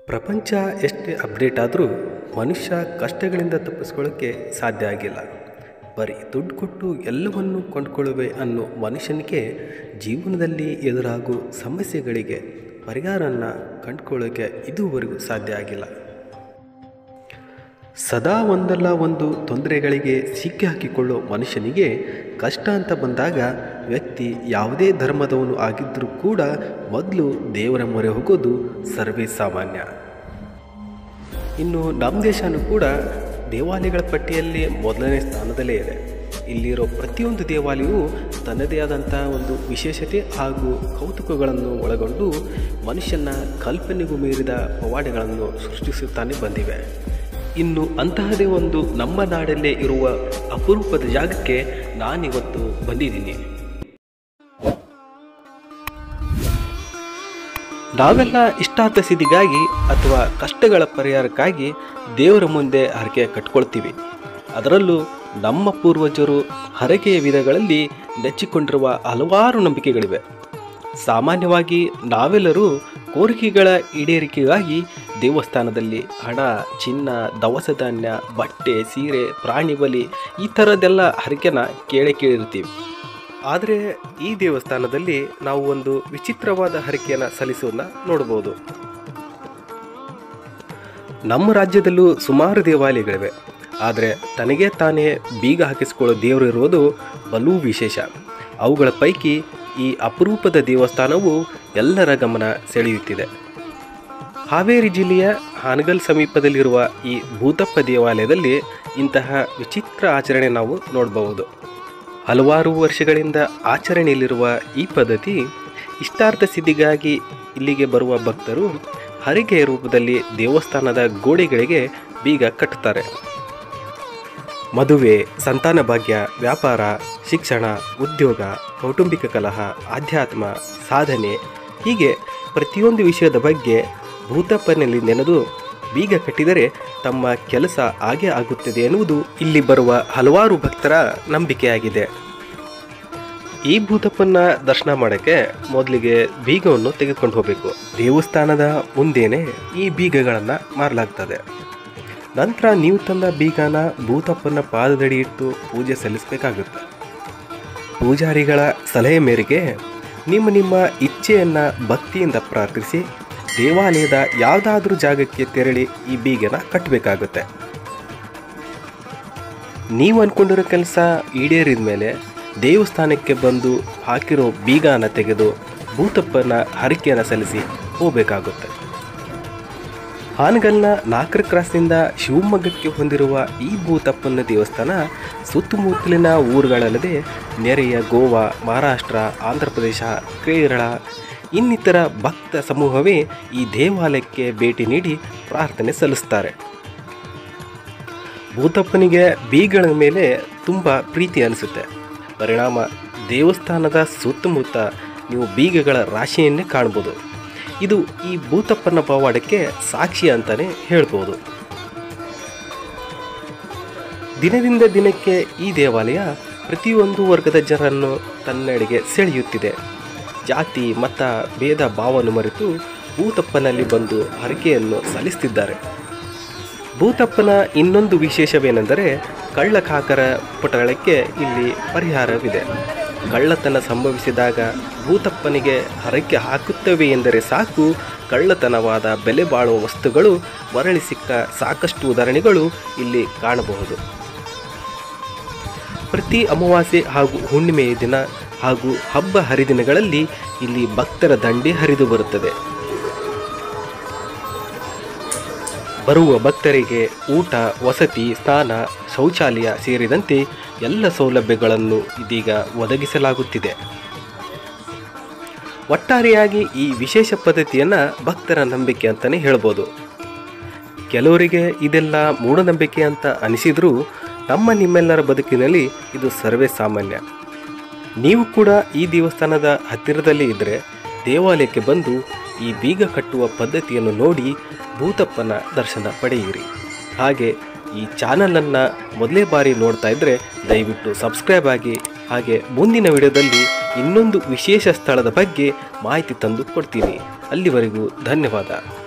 ಪ್ರಪಂಚ ಎಷ್ಟೇ ಅಪ್ಡೇಟ್ ಆದರೂ ಮನುಷ್ಯ ಕಷ್ಟಗಳಿಂದ ತಪ್ಪಿಸ್ಕೊಳ್ಳೋಕ್ಕೆ ಸಾಧ್ಯ ಆಗಿಲ್ಲ ಬರೀ ದುಡ್ಡು ಕೊಟ್ಟು ಎಲ್ಲವನ್ನೂ ಕೊಂಡ್ಕೊಳ್ಳುವೆ ಅನ್ನೋ ಮನುಷ್ಯನಿಗೆ ಜೀವನದಲ್ಲಿ ಎದುರಾಗೋ ಸಮಸ್ಯೆಗಳಿಗೆ ಪರಿಹಾರನ ಕಂಡುಕೊಳ್ಳೋಕ್ಕೆ ಇದುವರೆಗೂ ಸಾಧ್ಯ ಆಗಿಲ್ಲ ಸದಾ ಒಂದಲ್ಲ ಒಂದು ತೊಂದರೆಗಳಿಗೆ ಸಿಕ್ಕಿ ಹಾಕಿಕೊಳ್ಳೋ ಮನುಷ್ಯನಿಗೆ ಕಷ್ಟ ಅಂತ ಬಂದಾಗ ವ್ಯಕ್ತಿ ಯಾವುದೇ ಧರ್ಮದವನು ಆಗಿದ್ದರೂ ಕೂಡ ಮೊದಲು ದೇವರ ಮೊರೆ ಹೋಗೋದು ಸರ್ವೇ ಸಾಮಾನ್ಯ ಇನ್ನು ನಮ್ಮ ದೇಶನೂ ಕೂಡ ದೇವಾಲಯಗಳ ಪಟ್ಟಿಯಲ್ಲಿ ಮೊದಲನೇ ಸ್ಥಾನದಲ್ಲೇ ಇದೆ ಇಲ್ಲಿರೋ ಪ್ರತಿಯೊಂದು ದೇವಾಲಯವು ತನ್ನದೇ ಆದಂಥ ಒಂದು ವಿಶೇಷತೆ ಹಾಗೂ ಕೌತುಕಗಳನ್ನು ಒಳಗೊಂಡು ಮನುಷ್ಯನ ಕಲ್ಪನೆಗೂ ಮೀರಿದ ಪವಾಡಗಳನ್ನು ಸೃಷ್ಟಿಸುತ್ತಾನೆ ಬಂದಿವೆ ಇನ್ನು ಅಂತಹದೇ ಒಂದು ನಮ್ಮ ನಾಡಲ್ಲೇ ಇರುವ ಅಪರೂಪದ ಜಾಗಕ್ಕೆ ನಾನಿವತ್ತು ಬಂದಿದ್ದೀನಿ ನಾವೆಲ್ಲ ಇಷ್ಟಾರ್ಥ ಸಿದ್ಧಿಗಾಗಿ ಅಥವಾ ಕಷ್ಟಗಳ ಪರಿಹಾರಕ್ಕಾಗಿ ದೇವರ ಮುಂದೆ ಹರಕೆ ಕಟ್ಕೊಳ್ತೀವಿ ಅದರಲ್ಲೂ ನಮ್ಮ ಪೂರ್ವಜರು ಹರಕೆಯ ವಿಧಗಳಲ್ಲಿ ನೆಚ್ಚಿಕೊಂಡಿರುವ ಹಲವಾರು ನಂಬಿಕೆಗಳಿವೆ ಸಾಮಾನ್ಯವಾಗಿ ನಾವೆಲ್ಲರೂ ಕೋರಿಕೆಗಳ ಈಡೇರಿಕೆಗಾಗಿ ದೇವಸ್ಥಾನದಲ್ಲಿ ಹಣ ಚಿನ್ನ ದವಸ ಧಾನ್ಯ ಬಟ್ಟೆ ಸೀರೆ ಪ್ರಾಣಿ ಬಲಿ ಈ ಥರದ್ದೆಲ್ಲ ಹರಕೆನ ಕೇಳೇ ಕೇಳಿರ್ತೀವಿ ಆದರೆ ಈ ದೇವಸ್ಥಾನದಲ್ಲಿ ನಾವು ಒಂದು ವಿಚಿತ್ರವಾದ ಹರಕೆಯನ್ನು ಸಲ್ಲಿಸೋದನ್ನ ನೋಡ್ಬೋದು ನಮ್ಮ ರಾಜ್ಯದಲ್ಲೂ ಸುಮಾರು ದೇವಾಲಯಗಳಿವೆ ಆದರೆ ತನಗೆ ತಾನೇ ಬೀಗ ಹಾಕಿಸಿಕೊಳ್ಳೋ ದೇವರು ಇರುವುದು ಬಲೂ ವಿಶೇಷ ಅವುಗಳ ಪೈಕಿ ಈ ಅಪರೂಪದ ದೇವಸ್ಥಾನವು ಎಲ್ಲರ ಗಮನ ಸೆಳೆಯುತ್ತಿದೆ ಹಾವೇರಿ ಜಿಲ್ಲೆಯ ಹಾನಗಲ್ ಸಮೀಪದಲ್ಲಿರುವ ಈ ಭೂತಪ್ಪ ದೇವಾಲಯದಲ್ಲಿ ಇಂತಹ ವಿಚಿತ್ರ ಆಚರಣೆ ನಾವು ನೋಡಬಹುದು ಹಲವಾರು ವರ್ಷಗಳಿಂದ ಆಚರಣೆಯಲ್ಲಿರುವ ಈ ಪದ್ಧತಿ ಇಷ್ಟಾರ್ಥ ಸಿದ್ಧಿಗಾಗಿ ಇಲ್ಲಿಗೆ ಬರುವ ಭಕ್ತರು ಹರಿಗೆಯ ರೂಪದಲ್ಲಿ ದೇವಸ್ಥಾನದ ಗೋಡೆಗಳಿಗೆ ಬೀಗ ಕಟ್ಟುತ್ತಾರೆ ಮದುವೆ ಸಂತಾನ ಭಾಗ್ಯ ವ್ಯಾಪಾರ ಶಿಕ್ಷಣ ಉದ್ಯೋಗ ಕೌಟುಂಬಿಕ ಕಲಹ ಆಧ್ಯಾತ್ಮ ಸಾಧನೆ ಹೀಗೆ ಪ್ರತಿಯೊಂದು ವಿಷಯದ ಬಗ್ಗೆ ಭೂತಪ್ಪನಲ್ಲಿ ನೆನೆದು ಬೀಗ ಕಟ್ಟಿದರೆ ತಮ್ಮ ಕೆಲಸ ಹಾಗೆ ಆಗುತ್ತದೆ ಎನ್ನುವುದು ಇಲ್ಲಿ ಬರುವ ಹಲವಾರು ಭಕ್ತರ ನಂಬಿಕೆಯಾಗಿದೆ ಈ ಭೂತಪ್ಪನ ದರ್ಶನ ಮಾಡೋಕ್ಕೆ ಮೊದಲಿಗೆ ಬೀಗವನ್ನು ತೆಗೆದುಕೊಂಡು ಹೋಗಬೇಕು ದೇವಸ್ಥಾನದ ಮುಂದೆನೇ ಈ ಬೀಗಗಳನ್ನು ಮಾರಲಾಗ್ತದೆ ನಂತರ ನೀವು ತಂದ ಬೀಗನ ಭೂತಪ್ಪನ ಪಾದದಡಿ ಇಟ್ಟು ಪೂಜೆ ಸಲ್ಲಿಸಬೇಕಾಗುತ್ತೆ ಪೂಜಾರಿಗಳ ಸಲಹೆ ಮೇರೆಗೆ ನಿಮ್ಮ ನಿಮ್ಮ ಇಚ್ಛೆಯನ್ನು ಭಕ್ತಿಯಿಂದ ಪ್ರಾರ್ಥಿಸಿ ದೇವಾಲಯದ ಯಾವುದಾದ್ರೂ ಜಾಗಕ್ಕೆ ತೆರಳಿ ಈ ಬೀಗನ ಕಟ್ಟಬೇಕಾಗುತ್ತೆ ನೀವು ಅಂದ್ಕೊಂಡಿರೋ ಕೆಲಸ ಈಡೇರಿದ ಮೇಲೆ ದೇವಸ್ಥಾನಕ್ಕೆ ಬಂದು ಹಾಕಿರೋ ಬೀಗನ ತೆಗೆದು ಭೂತಪ್ಪನ ಹರಕೆಯನ್ನು ಸಲ್ಲಿಸಿ ಹೋಗಬೇಕಾಗುತ್ತೆ ಹಾನಗಲ್ನ ನಾಲ್ಕರ ಕ್ರಾಸ್ನಿಂದ ಶಿವಮೊಗ್ಗಕ್ಕೆ ಹೊಂದಿರುವ ಈ ಭೂತಪ್ಪನ ದೇವಸ್ಥಾನ ಸುತ್ತಮುತ್ತಲಿನ ಊರುಗಳಲ್ಲದೆ ನೆರೆಯ ಗೋವಾ ಮಹಾರಾಷ್ಟ್ರ ಆಂಧ್ರ ಪ್ರದೇಶ ಕೇರಳ ಇನ್ನಿತರ ಭಕ್ತ ಸಮೂಹವೇ ಈ ದೇವಾಲಯಕ್ಕೆ ಭೇಟಿ ನೀಡಿ ಪ್ರಾರ್ಥನೆ ಸಲ್ಲಿಸ್ತಾರೆ ಭೂತಪ್ಪನಿಗೆ ಬೀಗಳ ಮೇಲೆ ತುಂಬ ಪ್ರೀತಿ ಅನಿಸುತ್ತೆ ಪರಿಣಾಮ ದೇವಸ್ಥಾನದ ಸುತ್ತಮುತ್ತ ನೀವು ಬೀಗಗಳ ರಾಶಿಯನ್ನೇ ಕಾಣ್ಬೋದು ಇದು ಈ ಭೂತಪ್ಪನ ಪವಾಡಕ್ಕೆ ಸಾಕ್ಷಿ ಅಂತಲೇ ಹೇಳ್ಬೋದು ದಿನದಿಂದ ದಿನಕ್ಕೆ ಈ ದೇವಾಲಯ ಪ್ರತಿಯೊಂದು ವರ್ಗದ ಜನರನ್ನು ತನ್ನೆಡೆಗೆ ಸೆಳೆಯುತ್ತಿದೆ ಜಾತಿ ಮತ ಭೇದ ಭಾವವನ್ನು ಮರೆತು ಭೂತಪ್ಪನಲ್ಲಿ ಬಂದು ಹರಕೆಯನ್ನು ಸಲ್ಲಿಸ್ತಿದ್ದಾರೆ ಭೂತಪ್ಪನ ಇನ್ನೊಂದು ವಿಶೇಷವೇನೆಂದರೆ ಕಳ್ಳಕಾಕರ ಪುಟಗಳಕ್ಕೆ ಇಲ್ಲಿ ಪರಿಹಾರವಿದೆ ಕಳ್ಳತನ ಸಂಭವಿಸಿದಾಗ ಭೂತಪ್ಪನಿಗೆ ಹರಕೆ ಹಾಕುತ್ತವೆ ಎಂದರೆ ಸಾಕು ಕಳ್ಳತನವಾದ ಬೆಲೆ ಬಾಳುವ ವಸ್ತುಗಳು ಮರಳಿ ಸಿಕ್ಕ ಸಾಕಷ್ಟು ಉದಾಹರಣೆಗಳು ಇಲ್ಲಿ ಕಾಣಬಹುದು ಪ್ರತಿ ಅಮಾವಾಸ್ಯೆ ಹಾಗೂ ಹುಣ್ಣಿಮೆಯ ದಿನ ಹಾಗೂ ಹಬ್ಬ ಹರಿದಿನಗಳಲ್ಲಿ ಇಲ್ಲಿ ಭಕ್ತರ ದಂಡೆ ಹರಿದು ಬರುತ್ತದೆ ಬರುವ ಭಕ್ತರಿಗೆ ಊಟ ವಸತಿ ಸ್ನಾನ ಶೌಚಾಲಯ ಸೇರಿದಂತೆ ಎಲ್ಲ ಸೌಲಭ್ಯಗಳನ್ನು ಇದೀಗ ಒದಗಿಸಲಾಗುತ್ತಿದೆ ಒಟ್ಟಾರೆಯಾಗಿ ಈ ವಿಶೇಷ ಪದ್ಧತಿಯನ್ನು ಭಕ್ತರ ನಂಬಿಕೆ ಅಂತಲೇ ಹೇಳ್ಬೋದು ಕೆಲವರಿಗೆ ಇದೆಲ್ಲ ಮೂಢನಂಬಿಕೆ ಅಂತ ಅನಿಸಿದರೂ ನಮ್ಮ ನಿಮ್ಮೆಲ್ಲರ ಬದುಕಿನಲ್ಲಿ ಇದು ಸರ್ವೇ ಸಾಮಾನ್ಯ ನೀವು ಕೂಡ ಈ ದೇವಸ್ಥಾನದ ಹತ್ತಿರದಲ್ಲಿ ಇದ್ದರೆ ದೇವಾಲಯಕ್ಕೆ ಬಂದು ಈ ಬೀಗ ಕಟ್ಟುವ ಪದ್ಧತಿಯನ್ನು ನೋಡಿ ಭೂತಪ್ಪನ ದರ್ಶನ ಪಡೆಯಿರಿ ಹಾಗೆ ಈ ಚಾನಲನ್ನು ಮೊದಲೇ ಬಾರಿ ನೋಡ್ತಾ ಇದ್ದರೆ ದಯವಿಟ್ಟು ಸಬ್ಸ್ಕ್ರೈಬ್ ಆಗಿ ಹಾಗೆ ಮುಂದಿನ ವಿಡಿಯೋದಲ್ಲಿ ಇನ್ನೊಂದು ವಿಶೇಷ ಸ್ಥಳದ ಬಗ್ಗೆ ಮಾಹಿತಿ ತಂದು ಕೊಡ್ತೀನಿ ಅಲ್ಲಿವರೆಗೂ ಧನ್ಯವಾದ